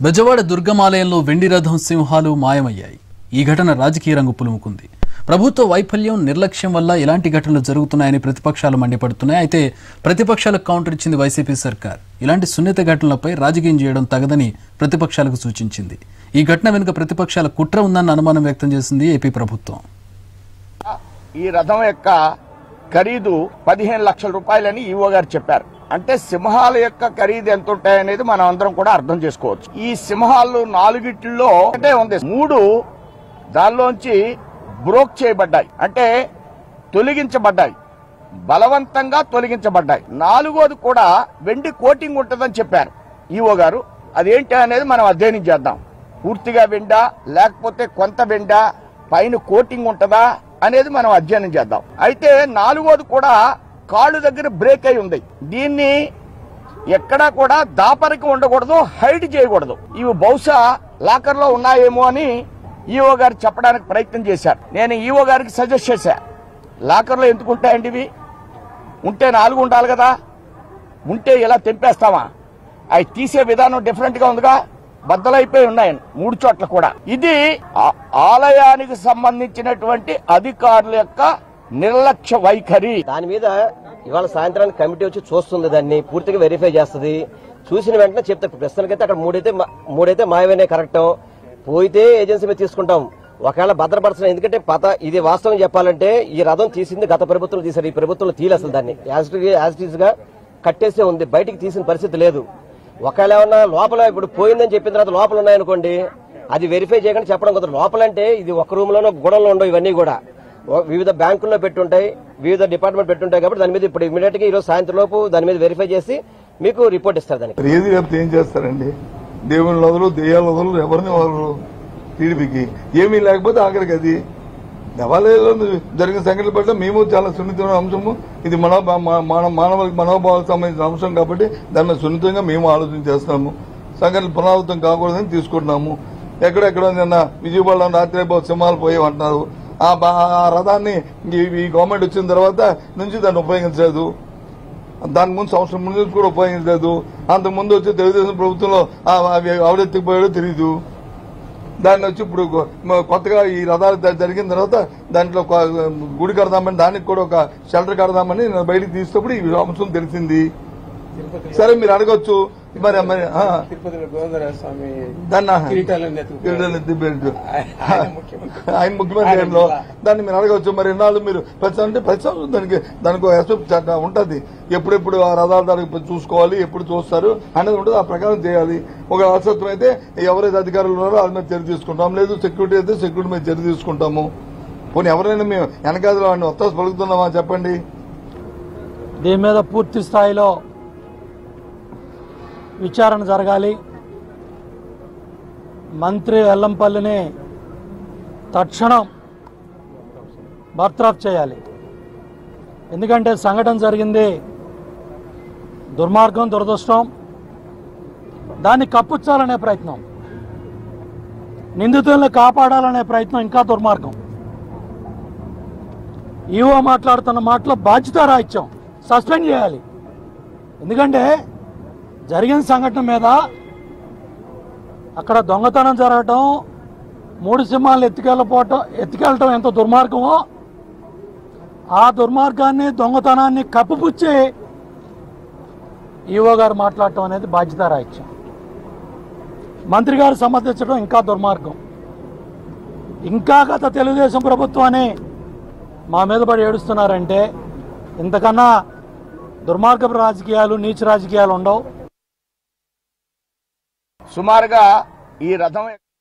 బెజవాడ దుర్గమాలయంలో వెండి రథం సింహాలు మాయమయ్యాయి ఈ ఘటన రాజకీయ రంగు పులుముకుంది ప్రభుత్వ వైఫల్యం నిర్లక్ష్యం వల్ల ఇలాంటి ఘటనలు జరుగుతున్నాయని ప్రతిపక్షాలు మండిపడుతున్నాయి అయితే ప్రతిపక్షాలకు కౌంటర్ ఇచ్చింది వైసీపీ సర్కార్ ఇలాంటి సున్నిత ఘటనలపై రాజకీయం చేయడం తగదని ప్రతిపక్షాలకు సూచించింది ఈ ఘటన వెనుక ప్రతిపక్షాల కుట్ర ఉందన్న అనుమానం వ్యక్తం చేసింది ఏపీ ప్రభుత్వం ఈ రథం యొక్క ఖరీదు పదిహేను లక్షల రూపాయలని ఈవో గారు చెప్పారు అంటే సింహాల యొక్క ఖరీదు ఎంత ఉంటాయనేది మనం అందరం కూడా అర్థం చేసుకోవచ్చు ఈ సింహాలు నాలుగిట్లో అంటే ఉంది మూడు దానిలోంచి బ్రోక్ చేయబడ్డాయి అంటే తొలగించబడ్డాయి బలవంతంగా తొలగించబడ్డాయి నాలుగోది కూడా వెండి కోటింగ్ ఉంటుందని చెప్పారు ఈవో గారు అదేంటి అనేది మనం అధ్యయనం చేద్దాం పూర్తిగా వెండా లేకపోతే కొంత వెండా పైన కోటింగ్ ఉంటుందా అనేది మనం అధ్యయనం చేద్దాం అయితే నాలుగోది కూడా కాళ్ళు దగ్గర బ్రేక్ అయి ఉంది దీన్ని ఎక్కడా కూడా దాపరికి ఉండకూడదు హైడ్ చేయకూడదు ఇవి బహుశా లాకర్ లో ఉన్నాయేమో అని ఈఓ గారు చెప్పడానికి ప్రయత్నం చేశారు నేను ఈఓ గారికి సజెస్ట్ చేశా లాకర్ లో ఎందుకు ఉంటాయండి ఇవి ఉంటే నాలుగు ఉండాలి కదా ఉంటే ఇలా తెంపేస్తామా అవి తీసే విధానం డిఫరెంట్ గా ఉందిగా బద్దలైపోయి ఉన్నాయి మూడు చోట్ల కూడా ఇది ఆ- ఆలయానికి సంబంధించినటువంటి అధికారుల యొక్క నిర్లక్ష్య వైఖరి దాని మీద ఇవాళ సాయంత్రానికి కమిటీ వచ్చి చూస్తుంది దాన్ని పూర్తిగా వెరిఫై చేస్తుంది చూసిన వెంటనే చెప్తే ప్రస్తుతానికైతే అక్కడ మూడైతే మా- మూడైతే మాయమైనా కరెక్ట్ పోయితే ఏజెన్సీ మీద తీసుకుంటాం ఒకవేళ భద్రపరచడం ఎందుకంటే పత ఇది వాస్తవం చెప్పాలంటే ఈ రథం తీసింది గత ప్రభుత్వం తీశారు ఈ ప్రభుత్వంలో తీయలే అసలు దాన్ని యాజ్ ఇట్ గా కట్టేసే ఉంది బయటికి తీసిన పరిస్థితి లేదు ఒకవేళ ఏమన్నా లోపల ఇప్పుడు పోయిందని చెప్పిన తర్వాత లోపల ఉన్నాయనుకోండి అది వెరిఫై చేయకుండా చెప్పడం కుదరదు లోపల అంటే ఇది ఒక రూమ్ లోనో గోడలో ఉండవు ఇవన్నీ కూడా ఓ- వివిధ బ్యాంకుల్లో పెట్టుంటాయి వివిధ డిపార్ట్మెంట్ పెట్టుంటాయి కాబట్టి దాని మీద ఇప్పుడు ఇమీడియట్ గా ఈ రోజు సాయంత్రం లోపు దాని మీద వెరిఫై చేసి మీకు రిపోర్ట్ ఇస్తారు దానికి మరి ఏది లేకపోతే ఏం చేస్తారండి దేవుని వదలు దెయ్యాల వదలు ఎవరిని వదలరు టీడీపీకి ఏమీ లేకపోతే ఆఖరికి అది దేవాలయాల్లో జరిగిన సంఘటనలు పట్ల మేము చాలా సున్నితమైన అంశము ఇది మన మన మానవ మనోభావాలకు సంబంధించిన అంశం కాబట్టి దాని మీద సున్నితంగా మేము ఆలోచన చేస్తాము సంఘటనలు పునరావృతం కాకూడదని తీసుకుంటున్నాము ఎక్కడెక్కడ నిన్న విజయవాడలో రాత్రి సింహాలు పోయేవంటున్నారు ఆ బా- ఆ రథాన్ని ఈ- ఈ గవర్నమెంట్ వచ్చిన తర్వాత నుంచి దాన్ని ఉపయోగించలేదు దాని ముందు సంవత్సరం ముందు నుంచి కూడా ఉపయోగించలేదు అంత ముందు వచ్చి తెలుగుదేశం ప్రభుత్వంలో ఆ- అవి ఆవిడెత్తుకుపోయాడో తెలియదు దాన్ని వచ్చి ఇప్పుడు కొ- మ- కొత్తగా ఈ రథాలు జ- జరిగిన తర్వాత దాంట్లో ఒక గుడి కడదామని దానికి కూడా ఒక షెల్టర్ కడదామని నేను బయటికి తీసినప్పుడు ఈ అంశం తెలిసింది సరే మీరు అడగొచ్చు మరి మరి ఆ, తిరుపతిలో గోవిందరాజ స్వామి దాన్ని కిరీటాలను ఎత్తుకుపోయాడు. కిరీటాలను ఎత్తిపోయాడు. ఆయన ముఖ్యమంత్రి. ఆయన ముఖ్యమంత్రి టైంలో దాన్ని మీరు అడగవచ్చు మరి ఎన్నాళ్ళు మీరు ప్రతి అంటే ప్రతి సంవత్సరం దానికి దానికి ఎస్ఎఫ్ ఉంటది ఎప్పుడెప్పుడు ఆ రథాల దానికి చూసుకోవాలి ఎప్పుడు చూస్తారు అనేది ఉంటుంది ఆ ప్రకారం చేయాలి ఒక అలసత్వం అయితే ఎవరైతే అధికారులు ఉన్నారో వాళ్ళ మీద చర్య తీసుకుంటాం లేదు సెక్యూరిటీ అయితే సెక్యూరిటీ మీద చర్య తీసుకుంటాము పోనీ ఎవరైనా మేము వెనకాదలో వాడిని ఒత్తాసు పలుకుతున్నామా చెప్పండి దీని మీద పూర్తి స్థాయిలో విచారణ జరగాలి మంత్రి వెల్లంపల్లిని తక్షణం బర్త్రాఫ్ చేయాలి ఎందుకంటే సంఘటన జరిగింది దుర్మార్గం దురదృష్టం దాన్ని కప్పుచ్చాలనే ప్రయత్నం నిందితుల్ని కాపాడాలనే ప్రయత్నం ఇంకా దుర్మార్గం ఈవో మాట్లాడుతున్న మాటలో బాధ్యత రాయిత్యం సస్పెండ్ చేయాలి ఎందుకంటే జరిగిన సంఘటన మీద అక్కడ దొంగతనం జరగటం మూడు సింహాలను ఎత్తుకెళ్ళపోవటం ఎత్తుకెళ్ళటం ఎంత దుర్మార్గమో ఆ దుర్మార్గాన్ని దొంగతనాన్ని కప్పుపుచ్చి ఈవో గారు మాట్లాడటం అనేది బాధ్యత రాయిత్యం మంత్రి గారు సమర్థించడం ఇంకా దుర్మార్గం ఇంకా గత తెలుగుదేశం ప్రభుత్వాన్ని మా మీద పడి ఏడుస్తున్నారంటే ఇంతకన్నా దుర్మార్గపు రాజకీయాలు నీచ రాజకీయాలు ఉండవు సుమారుగా ఈ రథం